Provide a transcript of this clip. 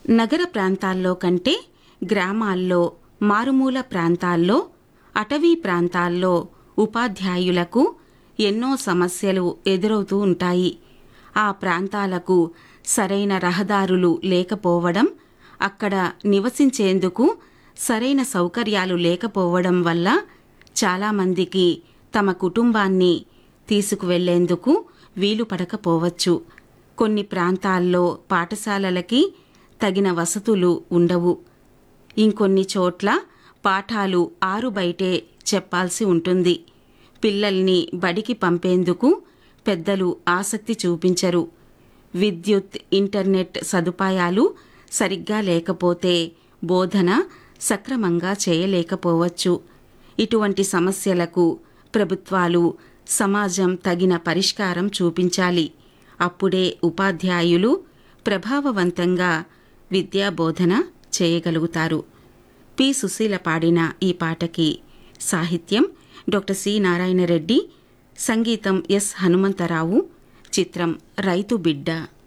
నగర ప్రాంతాల్లో కంటే గ్రామాల్లో మారుమూల ప్రాంతాల్లో అటవీ ప్రాంతాల్లో ఉపాధ్యాయులకు ఎన్నో సమస్యలు ఎదురవుతూ ఉంటాయి ఆ ప్రాంతాలకు సరైన రహదారులు లేకపోవడం అక్కడ నివసించేందుకు సరైన సౌకర్యాలు లేకపోవడం వల్ల చాలామందికి తమ కుటుంబాన్ని తీసుకువెళ్లేందుకు వీలు పడకపోవచ్చు కొన్ని ప్రాంతాల్లో పాఠశాలలకి తగిన వసతులు ఉండవు ఇంకొన్ని చోట్ల పాఠాలు ఆరు బయటే చెప్పాల్సి ఉంటుంది పిల్లల్ని బడికి పంపేందుకు పెద్దలు ఆసక్తి చూపించరు విద్యుత్ ఇంటర్నెట్ సదుపాయాలు సరిగ్గా లేకపోతే బోధన సక్రమంగా చేయలేకపోవచ్చు ఇటువంటి సమస్యలకు ప్రభుత్వాలు సమాజం తగిన పరిష్కారం చూపించాలి అప్పుడే ఉపాధ్యాయులు ప్రభావవంతంగా విద్యాబోధన చేయగలుగుతారు పి సుశీల పాడిన ఈ పాటకి సాహిత్యం డాక్టర్ సి నారాయణ రెడ్డి సంగీతం ఎస్ హనుమంతరావు చిత్రం రైతు బిడ్డ